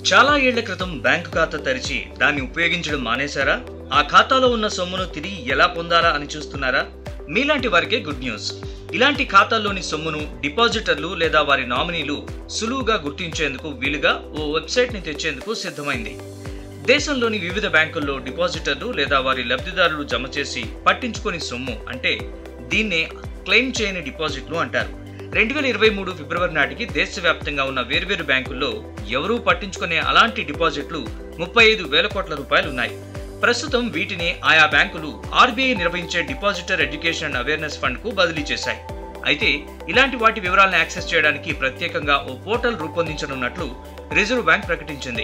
చాలా ఏళ్ల క్రితం బ్యాంకు ఖాతా తెరిచి దాన్ని ఉపయోగించడం మానేశారా ఆ ఖాతాలో ఉన్న సొమ్మును తిరిగి ఎలా పొందాలా అని చూస్తున్నారా మీలాంటి వారికే గుడ్ న్యూస్ ఇలాంటి ఖాతాల్లోని సొమ్మును డిపాజిటర్లు లేదా వారి నామినీలు సులువుగా గుర్తించేందుకు వీలుగా ఓ వెబ్సైట్ ని తెచ్చేందుకు సిద్ధమైంది దేశంలోని వివిధ బ్యాంకుల్లో డిపాజిటర్లు లేదా వారి లబ్ధిదారులు జమ చేసి పట్టించుకొని సొమ్ము అంటే దీన్నే క్లెయిమ్ చేయని డిపాజిట్లు అంటారు రెండు వేల ఇరవై మూడు ఫిబ్రవరి నాటికి దేశవ్యాప్తంగా ఉన్న వేర్వేరు బ్యాంకుల్లో ఎవరూ పట్టించుకునే అలాంటి డిపాజిట్లు ముప్పై ఐదు వేల కోట్ల రూపాయలు ఉన్నాయి ప్రస్తుతం వీటిని ఆయా బ్యాంకులు ఆర్బీఐ నిర్వహించే డిపాజిటర్ ఎడ్యుకేషన్ అవేర్నెస్ ఫండ్ కు బదిలీ చేశాయి అయితే ఇలాంటి వాటి వివరాలను యాక్సెస్ చేయడానికి ప్రత్యేకంగా ఓ పోర్టల్ రూపొందించనున్నట్లు రిజర్వ్ బ్యాంక్ ప్రకటించింది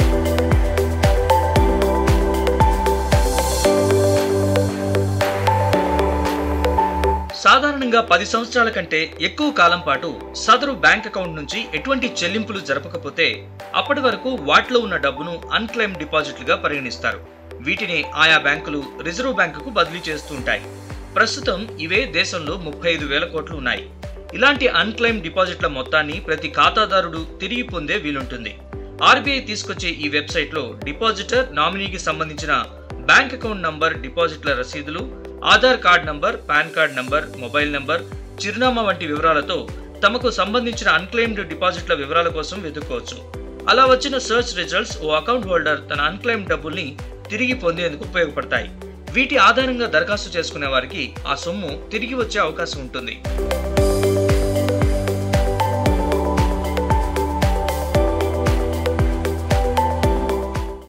సాధారణంగా పది సంవత్సరాల కంటే ఎక్కువ కాలం పాటు సదరు బ్యాంక్ అకౌంట్ నుంచి ఎటువంటి చెల్లింపులు జరపకపోతే అప్పటి వరకు వాటిలో ఉన్న డబ్బును అన్క్లెయిమ్ డిపాజిట్లుగా పరిగణిస్తారు వీటిని ఆయా బ్యాంకులు రిజర్వ్ బ్యాంకుకు బదిలీ చేస్తూ ఉంటాయి ప్రస్తుతం ఇవే దేశంలో ముప్పై ఐదు వేల కోట్లు ఉన్నాయి ఇలాంటి అన్క్లెయిమ్ డిపాజిట్ల మొత్తాన్ని ప్రతి ఖాతాదారుడు తిరిగి పొందే వీలుంటుంది ఆర్బీఐ తీసుకొచ్చే ఈ వెబ్సైట్లో డిపాజిటర్ నామినీకి సంబంధించిన బ్యాంక్ అకౌంట్ నంబర్ డిపాజిట్ల రసీదులు Aadhaar card number PAN card number mobile number చిరునామా వంటి వివరాలతో తమకు సంబంధించిన అన్క్లెయిమ్డ్ డిపాజిట్ల వివరాల కోసం వెతుక్కోవచ్చు అలా వచ్చిన సెర్చ్ రిజల్ట్స్ ఓ అకౌంట్ హోల్డర్ తన అన్క్లెయిమ్ డబ్బుల్ని తిరిగి పొందేందుకు ఉపయోగపడతాయి వీటి ఆధారంగా దరఖాస్తు చేసుకునే వారికి ఆ సొమ్ము తిరిగి వచ్చే అవకాశం ఉంటుంది